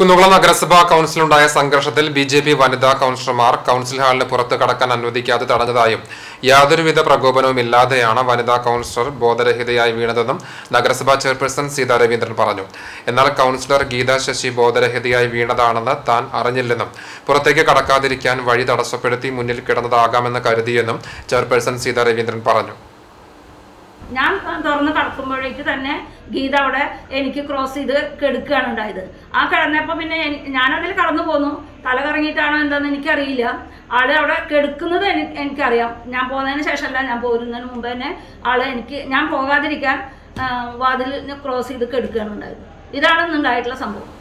കുന്നുകുളം നഗരസഭാ കൌൺസിലുണ്ടായ സംഘർഷത്തിൽ B J P വനിതാ കൌൺസിലർമാർ കൌൺസിൽ ഹാളിന് പുറത്ത് കടക്കാൻ അനുവദിക്കാതെ തടഞ്ഞതായും യാതൊരുവിധ പ്രകോപനവും ഇല്ലാതെയാണ് വനിതാ കൌൺസിലർ ബോധരഹിതയായി വീണതെന്നും നഗരസഭാ ചെയർപേഴ്സൺ സീതാ രവീന്ദ്രൻ പറഞ്ഞു എന്നാൽ കൌൺസിലർ ഗീതാ ശശി ബോധരഹിതയായി വീണതാണെന്ന് താൻ അറിഞ്ഞില്ലെന്നും പുറത്തേക്ക് കടക്കാതിരിക്കാൻ വഴി തടസ്സപ്പെടുത്തി മുന്നിൽ കിടന്നതാകാമെന്ന് കരുതിയെന്നും ചെയർപേഴ്സൺ സീതാ രവീന്ദ്രൻ പറഞ്ഞു ഞാൻ തുറന്ന് കടക്കുമ്പോഴേക്ക് തന്നെ ഗീത അവിടെ എനിക്ക് ക്രോസ് ചെയ്ത് കെടുക്കുകയാണ് ഉണ്ടായത് ആ കിടന്നപ്പോൾ പിന്നെ എനി- ഞാനതിൽ കടന്നു പോന്നു തല കറങ്ങിയിട്ടാണോ എന്താണെന്ന് എനിക്കറിയില്ല ആള് അവിടെ കെടുക്കുന്നത് എനി എനിക്കറിയാം ഞാൻ പോകുന്നതിന് ശേഷമല്ല ഞാൻ പോരുന്നതിന് മുമ്പ് തന്നെ ആള് എനിക്ക് ഞാൻ പോകാതിരിക്കാൻ വാതിൽ ക്രോസ് ചെയ്ത് കെടുക്കുകയാണ് ഉണ്ടായത് ഇതാണ് ഇന്നുണ്ടായിട്ടുള്ള സംഭവം